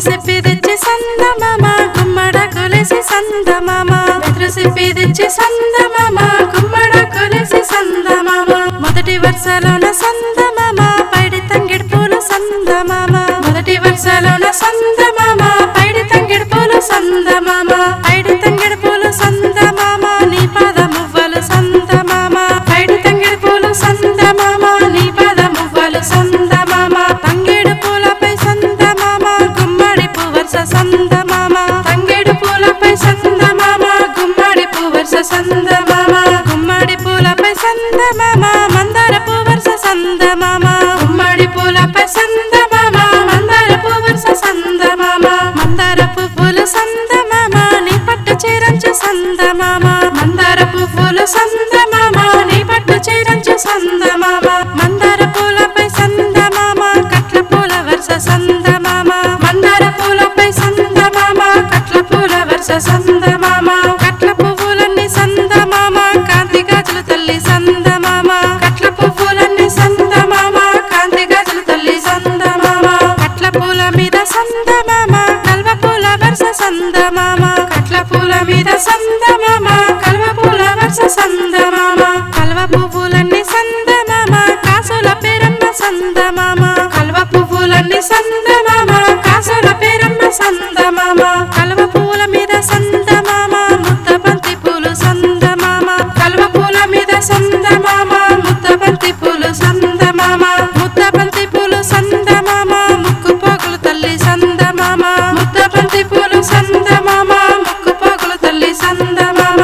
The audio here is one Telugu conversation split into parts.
సిప్పి తెచ్చి సందమామ గుమ్మడ కొలిసి సందమామ బెదురు సిప్పి తెచ్చి సందమామ గుమ్మడ కొలిసి సందమామ మొదటి వరుసలోన సందమామ పైడి తంగిడి పూలు సందమామ మొదటి వరుసలోన సందమామ పైడి తంగిడి పూలు సందమామ పైడి తంగిడి పూలు సందమామ నీ పాద మువ్వలు సందమామ పైడి తంగిడి పూలు సందమామ నీ పాద మువ్వలు సందమామ తంగేడు పూలపై సందమామ గుమ్మడి పువర్స సందమామ తంగేడు పూలపై సందమామ గుమ్మడి పువర్స సందమామ గుమ్మడి పూలపై సందమామ మందార పువర్స సందమామ గుమ్మడి పూలపై సందమామ మందార పువర్స సందమామ మందార పువ్వులు సందమామ నీ పట్టు చీరంచు సందమామ మందార పువ్వులు సందమామ నీ పట్టు చీరంచు సందమామ మందార పూలపై సందమామ కట్ల పూల వర్ష సందమామ మందార పూలపై సందమామ కట్ల పూల వర్ష సందమామ కట్ల పువ్వులన్నీ సందమామ కాంతి గాజులు తల్లి సందమామ కట్ల పువ్వులన్నీ సందమామ కాంతి గాజులు తల్లి సందమామ కట్ల పూల మీద సందమామ కల్వ పూల వర్ష సందమామ కట్ల పూల మీద సందమామ కల్వ పూల వర్ష సందమామ కల్వ పువ్వులన్నీ సందమామ కాసుల పేరమ్మ సందమామ కల్వ పువ్వులన్నీ సందమామ కాసుల పేరమ్మ సందమామ కల్వ పూల మీద సందమామ ముద్ద బంతి పూలు సందమామ కల్వ పూల మీద సందమామ ముద్ద బంతి పూలు సందమామ ముద్ద బంతి పూలు సందమామ ముక్కు పోగులు తల్లి సందమామ ముద్ద బంతి పూలు సందమామ ముక్కు పోగులు తల్లి సందమామ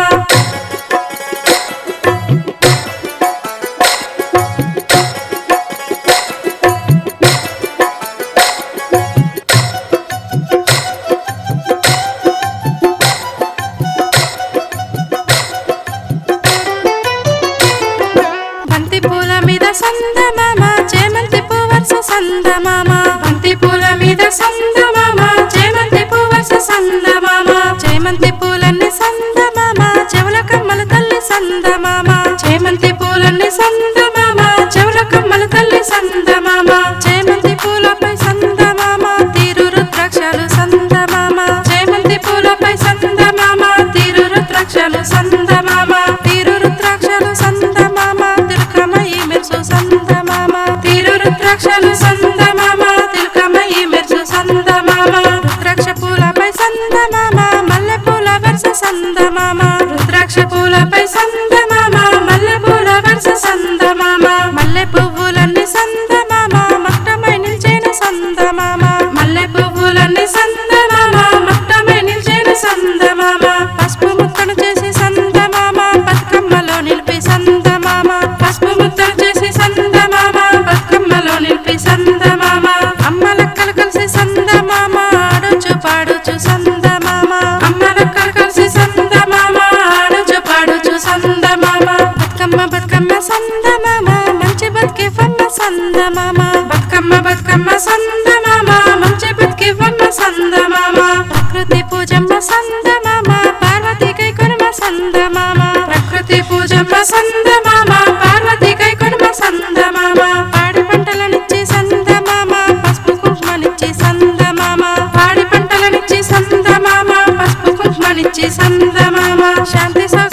బంతి పూల మీద సందమామ చేమంతి పువర్స సందమామ బంతి పూల మీద సందమామ చేమంతి పువర్స సందమామ చేమంతి పూలన్నీ సందమామ చెవుల కమ్మల తల్లి సందమామ చేమంతి పూలన్నీ సందమామ చెవుల కమ్మల తల్లి సందమామ చేమంతి పూలపై సందమామ తీరు రుద్రాక్షలు సందమామ చేమంతి పూలపై సందమామ తీరు రుద్రాక్షలు సందమామ తీరు రుద్రాక్షలు సందమామ తిలకమయి మెరుసు సందమామ తీరు రుద్రాక్షలు సందమామ తిలకమయి మెరుసు సందమామ రుద్రాక్ష పూలపై సందమామ మల్లె పూల వర్ష సందమామ రుద్రాక్ష పూలపై సందమామ మల్లె పూల వర్ష సందమామ మల్లె పువ్వులన్నీ సందమామ మట్టమై నిల్చేన సందమామ మల్లె పువ్వులన్నీ సందమామ మట్టమై నిల్చేన సందమామ పసుపు ముక్కను చేసి సందమామ బతుకమ్మలో నిలిపి సందమామ పసుపు ముక్కను చేసి సందమామ బతుకమ్మలో నిలిపి సందమామ అమ్మ లెక్కలు కలిసి సందమామ ఆడుచు పాడుచు సందమామ అమ్మ లెక్కలు కలిసి సందమామ ఆడుచు పాడుచు సందమామ బతుకమ్మ బతుకమ్మ సందమామ మంచి బతికి వమ్మ సందమామ బతుకమ్మ బతుకమ్మ సందమామ మంచి బతికి వమ్మ సందమామ ప్రకృతి పూజమ్మ సందమామ పార్వతి కై కొనుమ సందమామ ప్రకృతి పూజమ్మ సందమామ పార్వతి కై కొనుమ సందమామ పాడి పంటలనిచ్చి సందమామ పసుపు కుంకుమనిచ్చి సందమామ పాడి పంటలనిచ్చి సందమామ పసుపు కుంకుమనిచ్చి సందమామ శాంతి సౌ